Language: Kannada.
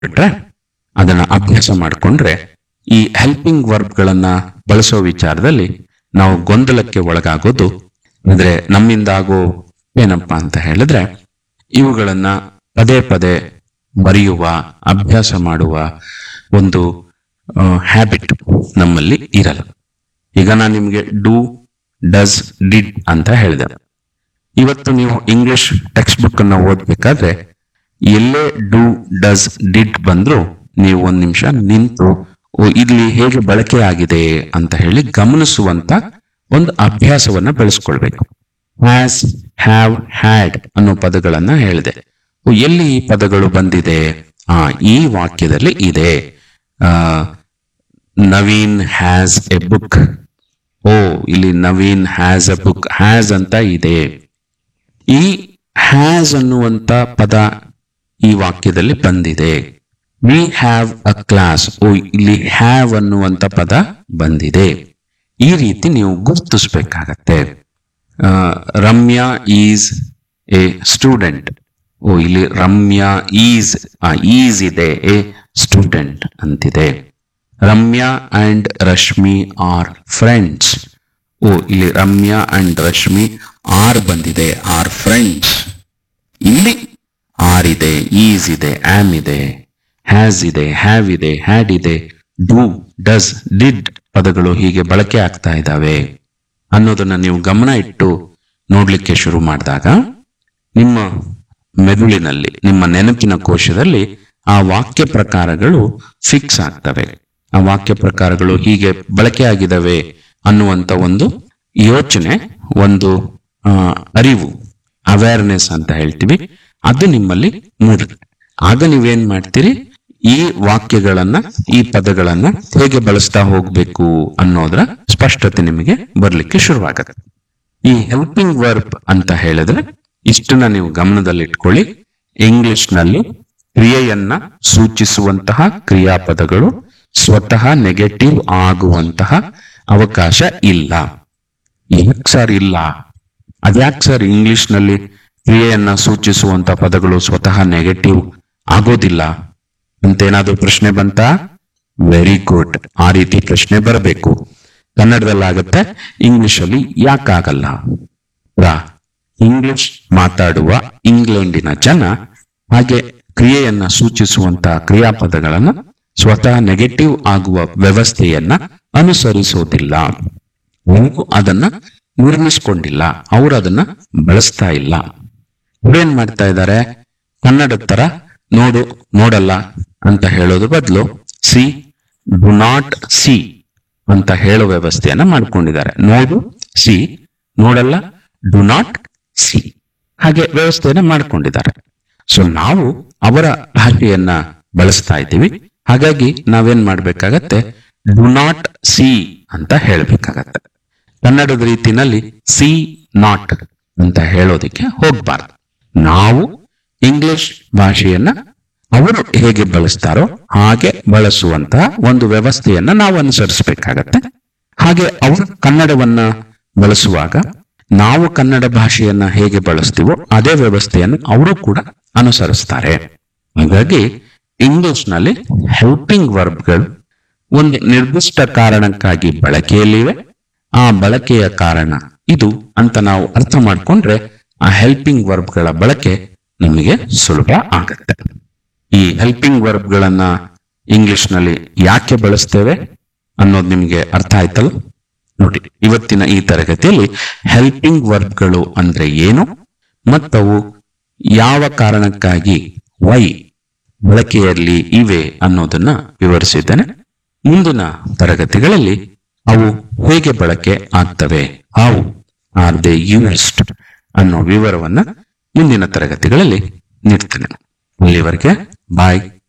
ಬಿಟ್ರೆ ಅದನ್ನ ಅಭ್ಯಾಸ ಮಾಡಿಕೊಂಡ್ರೆ ಈ ಹೆಲ್ಪಿಂಗ್ ವರ್ಬ್ಗಳನ್ನ ಬಳಸೋ ವಿಚಾರದಲ್ಲಿ ನಾವು ಗೊಂದಲಕ್ಕೆ ಒಳಗಾಗೋದು ಅಂದ್ರೆ ನಮ್ಮಿಂದ ಆಗೋ ಏನಪ್ಪಾ ಅಂತ ಹೇಳಿದ್ರೆ ಇವುಗಳನ್ನ ಪದೇ ಪದೇ ಬರೆಯುವ ಅಭ್ಯಾಸ ಮಾಡುವ ಒಂದು ಹ್ಯಾಬಿಟ್ ನಮ್ಮಲ್ಲಿ ಇರಲ್ಲ ಈಗ ನಾನು ನಿಮ್ಗೆ ಡೂ ಡಸ್ ಡಿಡ್ ಅಂತ ಹೇಳಿದೆ ಇವತ್ತು ನೀವು ಇಂಗ್ಲಿಷ್ ಟೆಕ್ಸ್ಟ್ ಬುಕ್ ಅನ್ನ ಓದ್ಬೇಕಾದ್ರೆ ಎಲ್ಲೇ ಡೂ ಡಸ್ ಡಿಡ್ ಬಂದ್ರು ನೀವು ಒಂದ್ ನಿಮಿಷ ನಿಂತು ಓ, ಇಲ್ಲಿ ಹೇಗೆ ಬಳಕೆ ಆಗಿದೆ ಅಂತ ಹೇಳಿ ಗಮನಿಸುವಂತ ಒಂದು ಅಭ್ಯಾಸವನ್ನ ಬೆಳೆಸ್ಕೊಳ್ಬೇಕು ಹ್ಯಾಸ್ ಹ್ಯಾವ್ ಹ್ಯಾಡ್ ಅನ್ನೋ ಪದಗಳನ್ನ ಹೇಳಿದೆ ಓ, ಎಲ್ಲಿ ಈ ಪದಗಳು ಬಂದಿದೆ ಆ ಈ ವಾಕ್ಯದಲ್ಲಿ ಇದೆ ಆ ನವೀನ್ ಹ್ಯಾಸ್ ಎ ಬುಕ್ ಓ ಇಲ್ಲಿ Naveen has a book has ಅಂತ ಇದೆ ಈ ಹ್ಯಾಸ್ ಅನ್ನುವಂತ ಪದ ಈ ವಾಕ್ಯದಲ್ಲಿ ಬಂದಿದೆ ವಿ ಹ್ಯಾವ್ ಅ ಕ್ಲಾಸ್ ಓ ಇಲ್ಲಿ ಹ್ಯಾವ್ ಅನ್ನುವಂತ ಪದ ಬಂದಿದೆ ಈ ರೀತಿ ನೀವು ಗುರುತಿಸ್ಬೇಕಾಗತ್ತೆ ಆ, ರಮ್ಯಾ ಈಸ್ ಎ ಸ್ಟೂಡೆಂಟ್ ಓ ಇಲ್ಲಿ ರಮ್ಯಾ ಈಸ್ ಈಸ್ ಇದೆ ಎ ಸ್ಟೂಡೆಂಟ್ ಅಂತಿದೆ Ramya and Rashmi are friends ಓ ಇಲ್ಲಿ ರಮ್ಯಾ ಅಂಡ್ ರಶ್ಮಿ ಆರ್ ಬಂದಿದೆ ಆರ್ ಫ್ರೆಂಡ್ಸ್ ಇಲ್ಲಿ ಆರ್ ಇದೆ ಈಸ್ ಇದೆ ಆಮ್ ಇದೆ ಹ್ಯಾಸ್ ಇದೆ ಹ್ಯಾವ್ ಇದೆ ಹ್ಯಾಡ್ ಇದೆ ಡೂ ಡಸ್ ಡಿಡ್ ಪದಗಳು ಹೀಗೆ ಬಳಕೆ ಆಗ್ತಾ ಇದ್ದಾವೆ ಅನ್ನೋದನ್ನ ನೀವು ಗಮನ ಇಟ್ಟು ನೋಡ್ಲಿಕ್ಕೆ ಶುರು ಮಾಡಿದಾಗ ನಿಮ್ಮ ಮೆದುಳಿನಲ್ಲಿ ನಿಮ್ಮ ನೆನಪಿನ ಕೋಶದಲ್ಲಿ ಆ ವಾಕ್ಯ ಪ್ರಕಾರಗಳು ಫಿಕ್ಸ್ ಆಗ್ತವೆ ಆ ವಾಕ್ಯ ಪ್ರಕಾರಗಳು ಹೀಗೆ ಬಳಕೆ ಆಗಿದವೆ ಅನ್ನುವಂತ ಒಂದು ಯೋಚನೆ ಒಂದು ಆ, ಅರಿವು ಅವೇರ್ನೆಸ್ ಅಂತ ಹೇಳ್ತೀವಿ ಅದು ನಿಮ್ಮಲ್ಲಿ ಮೂಡುತ್ತೆ ಆಗ ನೀವೇನ್ ಮಾಡ್ತೀರಿ ಈ ವಾಕ್ಯಗಳನ್ನ ಈ ಪದಗಳನ್ನ ಹೇಗೆ ಬಳಸ್ತಾ ಹೋಗ್ಬೇಕು ಅನ್ನೋದ್ರ ಸ್ಪಷ್ಟತೆ ನಿಮಗೆ ಬರ್ಲಿಕ್ಕೆ ಶುರುವಾಗತ್ತೆ ಈ ಹೆಲ್ಪಿಂಗ್ ವರ್ಬ್ ಅಂತ ಹೇಳಿದ್ರೆ ಇಷ್ಟನ್ನ ನೀವು ಗಮನದಲ್ಲಿಟ್ಕೊಳ್ಳಿ ಇಂಗ್ಲಿಷ್ ನಲ್ಲಿ ಕ್ರಿಯೆಯನ್ನ ಸೂಚಿಸುವಂತಹ ಕ್ರಿಯಾಪದಗಳು ಸ್ವತಃ ನೆಗೆಟಿವ್ ಆಗುವಂತಹ ಅವಕಾಶ ಇಲ್ಲ ಯಾಕೆ ಸರ್ ಇಲ್ಲ ಅದ್ಯಾಕ್ ಸರ್ ಇಂಗ್ಲಿಷ್ ನಲ್ಲಿ ಕ್ರಿಯೆಯನ್ನ ಸೂಚಿಸುವಂತ ಪದಗಳು ಸ್ವತಃ ನೆಗೆಟಿವ್ ಆಗೋದಿಲ್ಲ ಅಂತೇನಾದ್ರೂ ಪ್ರಶ್ನೆ ಬಂತಾ ವೆರಿ ಗುಡ್ ಆ ರೀತಿ ಪ್ರಶ್ನೆ ಬರಬೇಕು ಕನ್ನಡದಲ್ಲಾಗತ್ತೆ ಇಂಗ್ಲಿಷ್ ಅಲ್ಲಿ ಯಾಕಾಗಲ್ಲ ರಾ ಇಂಗ್ಲಿಷ್ ಮಾತಾಡುವ ಇಂಗ್ಲೆಂಡಿನ ಜನ ಹಾಗೆ ಕ್ರಿಯೆಯನ್ನ ಸೂಚಿಸುವಂತ ಕ್ರಿಯಾಪದಗಳನ್ನ ಸ್ವತಃ ನೆಗೆಟಿವ್ ಆಗುವ ವ್ಯವಸ್ಥೆಯನ್ನ ಅನುಸರಿಸೋದಿಲ್ಲ ನೀವು ಅದನ್ನ ನಿರ್ಮಿಸ್ಕೊಂಡಿಲ್ಲ ಅವರು ಅದನ್ನ ಬಳಸ್ತಾ ಇಲ್ಲ ಇವ್ರೇನ್ ಮಾಡ್ತಾ ಇದ್ದಾರೆ ಕನ್ನಡದ ತರ ನೋಡು ನೋಡಲ್ಲ ಅಂತ ಹೇಳೋದ್ರ ಬದಲು ಸಿ ಡು ನಾಟ್ ಸಿ ಅಂತ ಹೇಳೋ ವ್ಯವಸ್ಥೆಯನ್ನ ಮಾಡ್ಕೊಂಡಿದ್ದಾರೆ ನೋಡು ಸಿ ನೋಡಲ್ಲ ಡು ನಾಟ್ ಸಿ ಹಾಗೆ ವ್ಯವಸ್ಥೆಯನ್ನ ಮಾಡ್ಕೊಂಡಿದ್ದಾರೆ ಸೊ ನಾವು ಅವರ ಭಾಷೆಯನ್ನ ಬಳಸ್ತಾ ಇದ್ದೀವಿ ಹಾಗಾಗಿ ನಾವೇನ್ ಮಾಡ್ಬೇಕಾಗತ್ತೆ ಡು ನಾಟ್ ಸಿ ಅಂತ ಹೇಳ್ಬೇಕಾಗತ್ತೆ ಕನ್ನಡದ ರೀತಿನಲ್ಲಿ ಸಿ ನಾಟ್ ಅಂತ ಹೇಳೋದಿಕ್ಕೆ ಹೋಗ್ಬಾರ್ದು ನಾವು ಇಂಗ್ಲಿಷ್ ಭಾಷೆಯನ್ನ ಅವರು ಹೇಗೆ ಬಳಸ್ತಾರೋ ಹಾಗೆ ಬಳಸುವಂತಹ ಒಂದು ವ್ಯವಸ್ಥೆಯನ್ನ ನಾವು ಅನುಸರಿಸಬೇಕಾಗತ್ತೆ ಹಾಗೆ ಅವರು ಕನ್ನಡವನ್ನ ಬಳಸುವಾಗ ನಾವು ಕನ್ನಡ ಭಾಷೆಯನ್ನ ಹೇಗೆ ಬಳಸ್ತೀವೋ ಅದೇ ವ್ಯವಸ್ಥೆಯನ್ನು ಅವರು ಕೂಡ ಅನುಸರಿಸ್ತಾರೆ ಹಾಗಾಗಿ ಇಂಗ್ಲಿಷ್ ನಲ್ಲಿ ಹೆಲ್ಪಿಂಗ್ ವರ್ಬ್ಗಳು ಒಂದು ನಿರ್ದಿಷ್ಟ ಕಾರಣಕ್ಕಾಗಿ ಬಳಕೆಯಲ್ಲಿವೆ ಆ ಬಳಕೆಯ ಕಾರಣ ಇದು ಅಂತ ನಾವು ಅರ್ಥ ಮಾಡ್ಕೊಂಡ್ರೆ ಆ ಹೆಲ್ಪಿಂಗ್ ವರ್ಬ್ಗಳ ಬಳಕೆ ನಮಗೆ ಸುಲಭ ಆಗತ್ತೆ ಈ ಹೆಲ್ಪಿಂಗ್ ವರ್ಬ್ಗಳನ್ನ ಇಂಗ್ಲಿಷ್ ನಲ್ಲಿ ಯಾಕೆ ಬಳಸ್ತೇವೆ ಅನ್ನೋದು ನಿಮಗೆ ಅರ್ಥ ಆಯ್ತಲ್ಲ ನೋಡಿ ಇವತ್ತಿನ ಈ ತರಗತಿಯಲ್ಲಿ ಹೆಲ್ಪಿಂಗ್ ವರ್ಬ್ಗಳು ಅಂದ್ರೆ ಏನು ಮತ್ತವು ಯಾವ ಕಾರಣಕ್ಕಾಗಿ ವೈ ಬಳಕೆಯಲ್ಲಿ ಇವೆ ಅನ್ನೋದನ್ನ ವಿವರಿಸಿದ್ದೇನೆ ಮುಂದಿನ ತರಗತಿಗಳಲ್ಲಿ ಅವು ಹೇಗೆ ಬಳಕೆ ಆಗ್ತವೆ ಹೌ ಆರ್ ದೇ ಯೂಸ್ಡ್ ಅನ್ನೋ ವಿವರವನ್ನ ಮುಂದಿನ ತರಗತಿಗಳಲ್ಲಿ ನೀಡ್ತೇನೆ ಅಲ್ಲಿವರೆಗೆ ಬಾಯ್